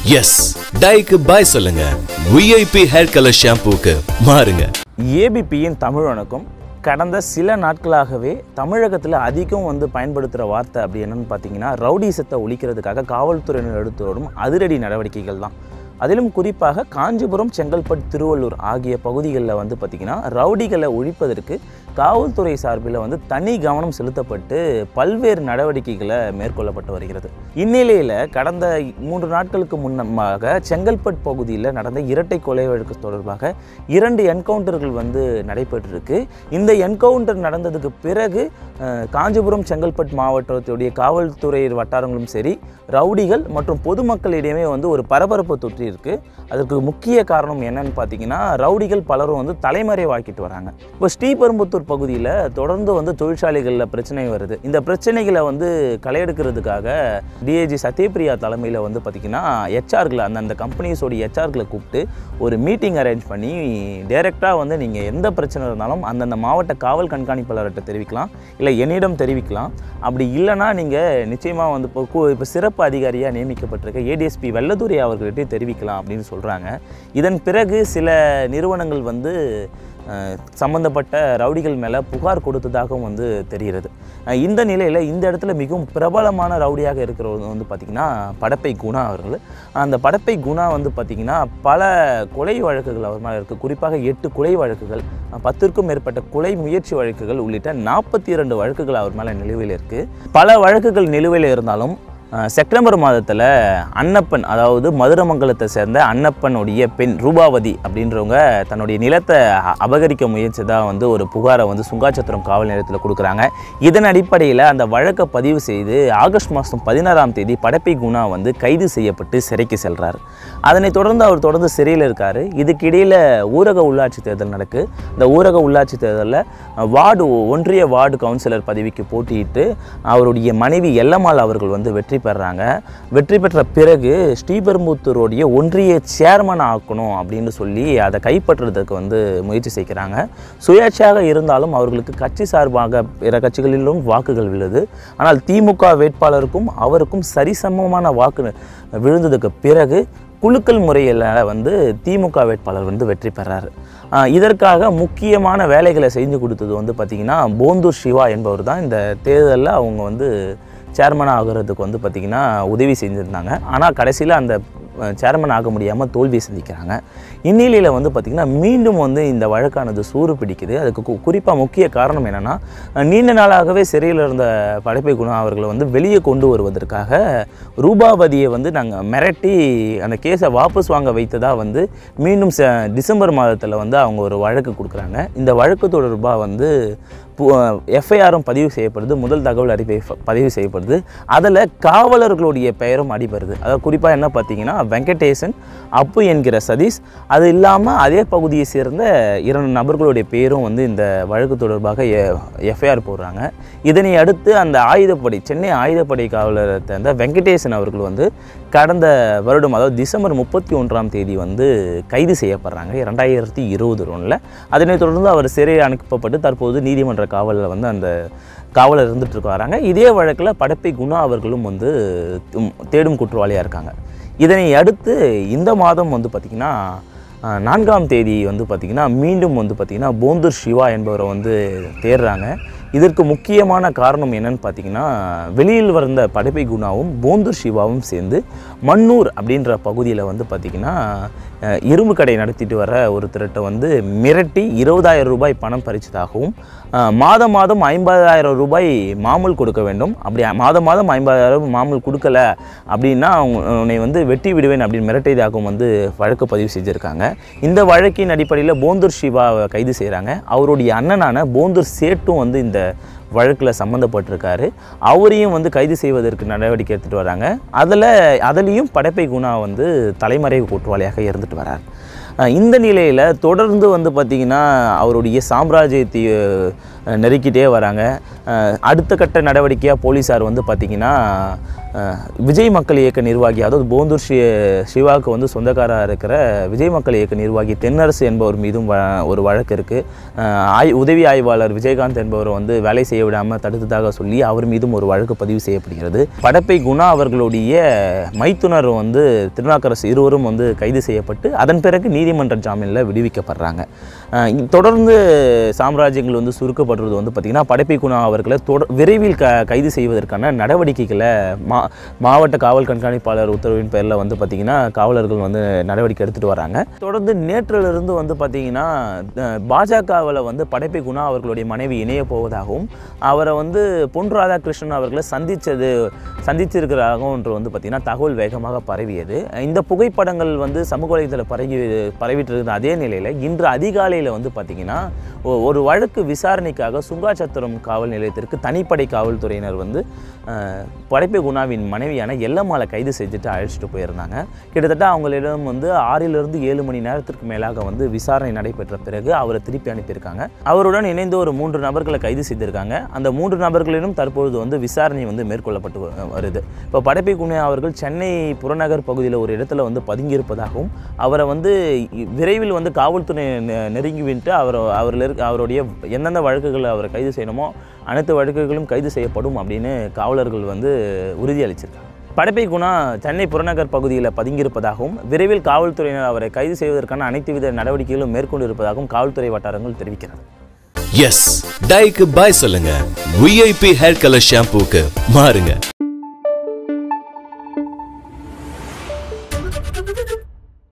S டைக்கு பாய் சொல்லுங்க VIP hair colour ஷாம்பூக்கு மாறுங்க ஏபிபியின் தமிழ் வணக்கம் கடந்த சில நாட்களாகவே தமிழகத்தில் அதிகம் வந்து பயன்படுத்துகிற வார்த்தை அப்படி என்னன்னு பார்த்தீங்கன்னா ரவுடிசத்தை ஒழிக்கிறதுக்காக காவல்துறையினர் எடுத்து வரும் அதிரடி நடவடிக்கைகள் தான் அதிலும் குறிப்பாக காஞ்சிபுரம் செங்கல்பட்டு திருவள்ளூர் ஆகிய பகுதிகளில் வந்து பார்த்திங்கன்னா ரவுடிகளை ஒழிப்பதற்கு காவல்துறை சார்பில் வந்து தனி கவனம் செலுத்தப்பட்டு பல்வேறு நடவடிக்கைகளை மேற்கொள்ளப்பட்டு வருகிறது இந்நிலையில் கடந்த மூன்று நாட்களுக்கு முன்னமாக செங்கல்பட்டு பகுதியில் நடந்த இரட்டை கொலை வழக்கு தொடர்பாக இரண்டு என்கவுண்டர்கள் வந்து நடைபெற்றிருக்கு இந்த என்கவுண்டர் நடந்ததுக்கு பிறகு அஹ், காஞ்சிபுரம் செங்கல்பட்டு மாவட்டத்துடைய காவல்துறை வட்டாரங்களும் சரி ரவுடிகள் மற்றும் பொதுமக்களிடையே வந்து ஒரு பரபரப்பு தொற்றி இருக்கு அதற்கு முக்கிய காரணம் என்னன்னு பார்த்தீங்கன்னா ரவுடிகள் பலரும் வந்து தலைமறைவாக்கிட்டு வராங்க இப்போ ஸ்ரீபெரும்புத்தூர் பகுதியில் தொடர்ந்து வந்து தொழிற்சாலைகளில் பிரச்சனை வருது இந்த பிரச்சனைகளை வந்து களையெடுக்கிறதுக்காக டிஏஜி சத்யபிரியா தலைமையில் வந்து பார்த்திங்கன்னா ஹெச்ஆர்களை அந்தந்த கம்பெனிஸோட ஹெச்ஆர்களை கூப்பிட்டு ஒரு மீட்டிங் அரேஞ்ச் பண்ணி டைரெக்டாக வந்து நீங்கள் எந்த பிரச்சனை இருந்தாலும் அந்தந்த மாவட்ட காவல் கண்காணிப்பாளர்கிட்ட தெரிவிக்கலாம் இல்லை என்னிடம் தெரிவிக்கலாம் அப்படி இல்லைன்னா நீங்கள் நிச்சயமாக வந்து இப்போ கு- இப்போ சிறப்பு அதிகாரியாக நியமிக்கப்பட்டிருக்க ஏடிஎஸ்பி வெள்ளதுரை அவர்கள்ட்ட தெரிவிக்கலாம் அப்படின்னு சொல்கிறாங்க இதன் பிறகு சில நிறுவனங்கள் வந்து அஹ், சம்பந்தப்பட்ட ரவுடிகள் மேலே புகார் கொடுத்ததாகவும் வந்து தெரிகிறது அஹ், இந்த நிலையில் இந்த இடத்துல மிகவும் பிரபலமான ரவுடியாக இருக்கிறவர் வந்து பார்த்திங்கன்னா படப்பை குணா அவர்கள் அந்த படப்பை குணா வந்து பார்த்திங்கன்னா பல கொலை வழக்குகள் அவர் மேலே இருக்குது குறிப்பாக எட்டு கொலை வழக்குகள் அஹ், பத்திற்கும் மேற்பட்ட கொலை முயற்சி வழக்குகள் உள்ளிட்ட நாற்பத்தி இரண்டு வழக்குகள் அவர் மேலே நிலுவையில் இருக்குது பல வழக்குகள் நிலுவையில் இருந்தாலும் அஹ், செப்டம்பர் மாதத்தில் அன்னப்பன் அதாவது மதுரமங்கலத்தை சேர்ந்த அன்னப்பனுடைய பெண் ரூபாவதி அப்படின்றவங்க தன்னுடைய நிலத்தை அ- அபகரிக்க முயற்சிதாக வந்து ஒரு புகாரை வந்து சுங்காச்சத்திரம் காவல் நிலையத்தில் கொடுக்குறாங்க இதன் அடிப்படையில் அந்த வழக்கை பதிவு செய்து ஆகஸ்ட் மாதம் பதினாறாம் தேதி படப்பை குணா வந்து கைது செய்யப்பட்டு சிறைக்கு செல்றார் அதனைத் தொடர்ந்து அவர் தொடர்ந்து சிறையில் இருக்கார் இதுக்கிடையில் ஊரக உள்ளாட்சி தேர்தல் நடக்கு இந்த ஊரக உள்ளாட்சி தேர்தலில் வார்டு ஒன்றிய வார்டு கவுன்சிலர் பதவிக்கு போட்டியிட்டு அவருடைய மனைவி எல்லம்மாள் அவர்கள் வந்து வெற்றி பெறுறாங்க வெற்றி பெற்ற பிறகு ஸ்ரீபெரும்புத்தூருடைய ஒன்றிய சேர்மன் ஆக்கணும் அப்படின்னு சொல்லி அதை கைப்பற்றுறதுக்கு வந்து முயற்சி செய்கிறாங்க சுயேட்சையாக இருந்தாலும் அவர்களுக்கு கட்சி சார்பாக பிற கட்சிகளிலும் வாக்குகள் விழுது ஆனால் திமுக வேட்பாளருக்கும் அவருக்கும் சரிசமமான வாக்கு விழுந்ததுக்கு பிறகு குலுக்கல் முறையில் வந்து திமுக வேட்பாளர் வந்து வெற்றி பெறாரு ஆஹ் இதற்காக முக்கியமான வேலைகளை செஞ்சு கொடுத்தது வந்து பார்த்திங்கன்னா போந்தூர் சிவா என்பவர் தான் இந்த தேர்தலில் அவங்க வந்து சேர்மன் ஆகிறதுக்கு வந்து பார்த்திங்கன்னா உதவி செஞ்சுருந்தாங்க ஆனால் கடைசியில் அந்த சேர்மன் ஆக முடியாமல் தோல்வி சந்திக்கிறாங்க இந்நிலையில் வந்து பார்த்திங்கன்னா மீண்டும் வந்து இந்த வழக்கானது சூறு பிடிக்குது அதுக்கு குறிப்பாக முக்கிய காரணம் என்னென்னா நீண்ட நாளாகவே சிறையில் இருந்த படைப்பை குணா அவர்களை வந்து வெளியே கொண்டு வருவதற்காக ரூபாவதியை வந்து நாங்கள் மிரட்டி அந்த கேஸை வாபஸ் வாங்க வைத்ததாக வந்து மீண்டும் ச டிசம்பர் மாதத்தில் வந்து அவங்க ஒரு வழக்கு கொடுக்குறாங்க இந்த வழக்கு தொடர்பாக வந்து எஃப்ஐஆரும் பதிவு செய்யப்படுது முதல் தகவல் அறிக்கை ஃப- பதிவு செய்யப்படுது அதில் காவலர்களுடைய பெயரும் அடிபடுது அதாவது குறிப்பாக என்ன பார்த்தீங்கன்னா வெங்கடேசன் அப்பு என்கிற சதீஷ் அது இல்லாமல் அதே பகுதியை சேர்ந்த இரண்டு நபர்களுடைய பேரும் வந்து இந்த வழக்கு தொடர்பாக எஃப்ஐஆர் போடுறாங்க இதனை அடுத்து அந்த ஆயுதப்படை சென்னை ஆயுதப்படை காவலரை சேர்ந்த வெங்கடேசன் அவர்கள் வந்து கடந்த வருடம் அதாவது டிசம்பர் முப்பத்தி ஒன்றாம் தேதி வந்து கைது செய்யப்படுறாங்க இரண்டாயிரத்தி இருபது ஒன்றில் அதனைத் தொடர்ந்து அவர் சிறையில் அனுப்பப்பட்டு தற்போது நீதிமன்ற காவலில் வந்து அந்த காவலர் இருந்துட்டு இருக்க வராங்க இதே வழக்கில் படப்பை குணா அவர்களும் வந்து தும்- தேடும் குற்றவாளியாக இருக்காங்க இதனை அடுத்து இந்த மாதம் வந்து பார்த்திங்கன்னா அஹ், நான்காம் தேதி வந்து பார்த்திங்கன்னா மீண்டும் வந்து பார்த்திங்கன்னா போந்தூர் சிவா என்பவரை வந்து தேடுறாங்க இதற்கு முக்கியமான காரணம் என்னன்னு பார்த்தீங்கன்னா வெளியில் வந்த படைப்பை குணாவும் போந்தூர் சிவாவும் சேர்ந்து மன்னூர் அப்படின்ற பகுதியில் வந்து பார்த்திங்கன்னா அஹ், இரும்பு கடை நடத்திட்டு வர ஒருத்தர்கிட்ட வந்து மிரட்டி இருபதாயிரம் ரூபாய் பணம் பறிச்சதாகவும் அஹ், மாதம் மாதம் ஐம்பதாயிரம் ரூபாய் மாமூல் கொடுக்க வேண்டும் அப்படி மாதம் மாதம் ஐம்பதாயிரம் மாமூல் கொடுக்கல அப்படின்னா அவங்க- உன்னை வந்து வெட்டி விடுவேன் அப்படின்னு மிரட்டியதாகவும் வந்து வழக்கு பதிவு செஞ்சுருக்காங்க இந்த வழக்கின் அடிப்படையில் போந்தூர் சிவாவை கைது செய்கிறாங்க அவருடைய அண்ணனான போந்தூர் சேட்டும் வந்து இந்த வழக்கில் சம்மந்தப்பட்டிருக்காரு அவரையும் வந்து கைது செய்வதற்கு நடவடிக்கை எடுத்துகிட்டு வராங்க அதில் அதுலேயும் படைப்பை குணா வந்து தலைமறைவு குற்றவாளியாக இருந்துட்டு வரார் அஹ் இந்த நிலையில் தொடர்ந்து வந்து பார்த்திங்கன்னா அவருடைய சாம்ராஜ்யத்தை அஹ், நெருக்கிட்டே வராங்க அஹ், அடுத்த கட்ட நடவடிக்கையாக போலீஸார் வந்து பார்த்திங்கன்னா அஹ், விஜய் மக்கள் இயக்க நிர்வாகி அதாவது போந்தூர் ஷி சிவாவுக்கு வந்து சொந்தக்காராக இருக்கிற விஜய் மக்கள் இயக்க நிர்வாகி தென்னரசு என்பவர் மீதும் வ ஒரு வழக்கு இருக்குது ஆய் உதவி ஆய்வாளர் விஜயகாந்த் என்பவர் வந்து வேலை செய்ய விடாமல் தடுத்ததாக சொல்லி அவர் மீதும் ஒரு வழக்கு பதிவு செய்யப்படுகிறது படப்பை குணா அவர்களுடைய மைத்துனர் வந்து திருநாக்கரசு இருவரும் வந்து கைது செய்யப்பட்டு அதன் பிறகு நீதிமன்ற ஜாமீனில் விடுவிக்கப்படுறாங்க அஹ் இ- தொடர்ந்து சாம்ராஜ்யங்கள் வந்து சுருக்கப்படுறது வந்து பார்த்திங்கன்னா படப்பை குணா அவர்களை தொடர் விரைவில் க கைது செய்வதற்கான நடவடிக்கைகளை மா மாவட்ட காவல் கண்காணிப்பாளர் உத்தரவின் பேரில் வந்து பார்த்திங்கன்னா காவலர்கள் வந்து நடவடிக்கை எடுத்துகிட்டு வராங்க தொடர்ந்து நேற்றிலிருந்து வந்து பார்த்திங்கன்னா பாஜகவில் வந்து படைப்பை குணா அவர்களுடைய மனைவி இணைய போவதாகவும் அவரை வந்து பொன் ராதாகிருஷ்ணன் அவர்களை சந்தித்தது சந்திச்சிருக்கிறாகவும் என்று வந்து பார்த்திங்கன்னா தகவல் வேகமாக பரவியது இந்த புகைப்படங்கள் வந்து சமூக வலைதள பரவி பரவிட்டு இருந்த அதே நிலையில் இன்று அதிகாலையில் வந்து பார்த்திங்கன்னா ஒ- ஒரு வழக்கு விசாரணைக்காக சுங்காச்சத்திரம் காவல் நிலையத்திற்கு தனிப்படை காவல்துறையினர் வந்து அஹ், படைப்பை குணாவின் மனைவியான எல்லம்மாளை கைது செஞ்சுட்டு அழைச்சிட்டு போயிருந்தாங்க கிட்டத்தட்ட அவங்களிடம் வந்து ஆறிலிருந்து ஏழு மணி நேரத்திற்கு மேலாக வந்து விசாரணை நடைபெற்ற பிறகு அவரை திருப்பி அனுப்பியிருக்காங்க அவருடன் இணைந்து ஒரு மூன்று நபர்களை கைது செய்திருக்காங்க அந்த மூன்று நபர்களிடம் தற்பொழுது வந்து விசாரணை வந்து மேற்கொள்ளப்பட்டு வ- வருது இப்போ படைப்பை குணா அவர்கள் சென்னை புறநகர் பகுதியில் ஒரு இடத்துல வந்து பதுங்கியிருப்பதாகவும் அவரை வந்து இ- விரைவில் வந்து காவல்துறை நெ- நெருங்கி விட்டு அவர் அவரில் இருக்க அவருடைய எந்தெந்த வழக்குகளை அவரை கைது செய்யணுமோ அனைத்து வழக்குகளும் கைது செய்யப்படும் அப்படின்னு காவலர்கள் வந்து உறுதியளிச்சிருக்காங்க படைப்பை குணா சென்னை புறநகர் பகுதியில் பதுங்கியிருப்பதாகவும் விரைவில் காவல்துறையினர் அவரை கைது செய்வதற்கான அனைத்து வித நடவடிக்கைகளும் மேற்கொண்டிருப்பதாகவும் காவல்துறை வட்டாரங்கள் தெரிவிக்கிறது எஸ் டைக்கு பாய் சொல்லுங்க விஐபி ஹேர் கலர் ஷாம்பூக்கு மாறுங்க